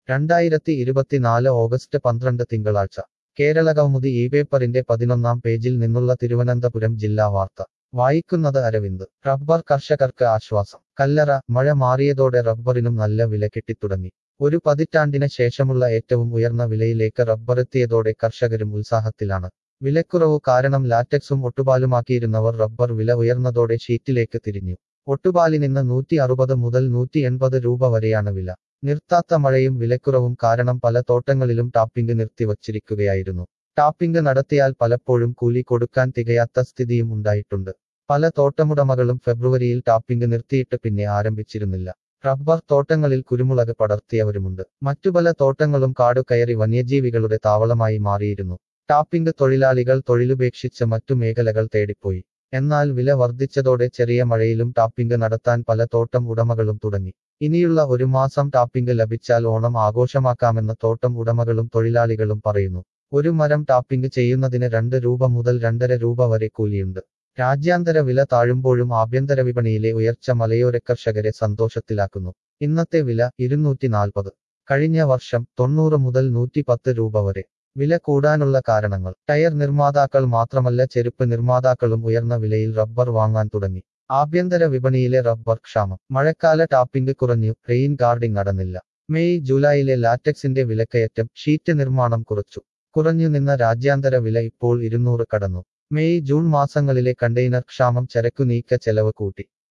രണ്ടായിരത്തി ഇരുപത്തിനാല് ഓഗസ്റ്റ് പന്ത്രണ്ട് തിങ്കളാഴ്ച കേരള കൗമുദി ഈ പേപ്പറിന്റെ പതിനൊന്നാം പേജിൽ നിന്നുള്ള തിരുവനന്തപുരം ജില്ലാ വാർത്ത വായിക്കുന്നത് അരവിന്ദ് റബ്ബർ കർഷകർക്ക് ആശ്വാസം കല്ലറ മഴ മാറിയതോടെ റബ്ബറിനും നല്ല വില കിട്ടിത്തുടങ്ങി ഒരു പതിറ്റാണ്ടിന് ശേഷമുള്ള ഏറ്റവും ഉയർന്ന വിലയിലേക്ക് റബ്ബറെത്തിയതോടെ കർഷകരും ഉത്സാഹത്തിലാണ് വിലക്കുറവ് കാരണം ലാറ്റക്സും ഒട്ടുപാലുമാക്കിയിരുന്നവർ റബ്ബർ വില ഉയർന്നതോടെ ഷീറ്റിലേക്ക് തിരിഞ്ഞു ഒട്ടുപാലിനിന്ന് നൂറ്റി അറുപത് മുതൽ നൂറ്റി എൺപത് രൂപ വരെയാണ് വില നിർത്താത്ത മഴയും വിലക്കുറവും കാരണം പല തോട്ടങ്ങളിലും ടാപ്പിംഗ് നിർത്തിവച്ചിരിക്കുകയായിരുന്നു ടാപ്പിംഗ് നടത്തിയാൽ പലപ്പോഴും കൂലി കൊടുക്കാൻ തികയാത്ത സ്ഥിതിയും ഉണ്ടായിട്ടുണ്ട് പല തോട്ടമുടമകളും ഫെബ്രുവരിയിൽ ടാപ്പിംഗ് നിർത്തിയിട്ട് പിന്നെ ആരംഭിച്ചിരുന്നില്ല റബ്ബർ തോട്ടങ്ങളിൽ കുരുമുളക് പടർത്തിയവരുമുണ്ട് മറ്റു പല തോട്ടങ്ങളും കാടു കയറി വന്യജീവികളുടെ താവളമായി മാറിയിരുന്നു ടാപ്പിംഗ് തൊഴിലാളികൾ തൊഴിലുപേക്ഷിച്ച് മറ്റു മേഖലകൾ തേടിപ്പോയി എന്നാൽ വില വർദ്ധിച്ചതോടെ ചെറിയ മഴയിലും ടാപ്പിംഗ് നടത്താൻ പല തോട്ടം ഉടമകളും തുടങ്ങി ഇനിയുള്ള ഒരു മാസം ടാപ്പിംഗ് ലഭിച്ചാൽ ഓണം ആഘോഷമാക്കാമെന്ന് തോട്ടം ഉടമകളും തൊഴിലാളികളും പറയുന്നു ഒരു മരം ടാപ്പിംഗ് ചെയ്യുന്നതിന് രണ്ട് രൂപ മുതൽ രണ്ടര രൂപ വരെ കൂലിയുണ്ട് രാജ്യാന്തര വില താഴുമ്പോഴും ആഭ്യന്തര വിപണിയിലെ ഉയർച്ച മലയോര കർഷകരെ സന്തോഷത്തിലാക്കുന്നു ഇന്നത്തെ വില ഇരുന്നൂറ്റി നാൽപ്പത് കഴിഞ്ഞ വർഷം തൊണ്ണൂറ് മുതൽ നൂറ്റി പത്ത് രൂപ വരെ വില കൂടാനുള്ള കാരണങ്ങൾ ടയർ നിർമ്മാതാക്കൾ മാത്രമല്ല ചെരുപ്പ് നിർമ്മാതാക്കളും ഉയർന്ന വിലയിൽ റബ്ബർ വാങ്ങാൻ തുടങ്ങി ആഭ്യന്തര വിപണിയിലെ റബ്ബർ ക്ഷാമം മഴക്കാല ടാപ്പിംഗ് കുറഞ്ഞു റെയിൻ ഗാർഡിംഗ് നടന്നില്ല മെയ് ജൂലൈയിലെ ലാറ്റക്സിന്റെ വിലക്കയറ്റം ഷീറ്റ് നിർമ്മാണം കുറച്ചു കുറഞ്ഞു നിന്ന രാജ്യാന്തര വില ഇപ്പോൾ ഇരുന്നൂറ് കടന്നു മെയ് ജൂൺ മാസങ്ങളിലെ കണ്ടെയ്നർ ക്ഷാമം ചരക്കു നീക്ക ചെലവ് കൂട്ടി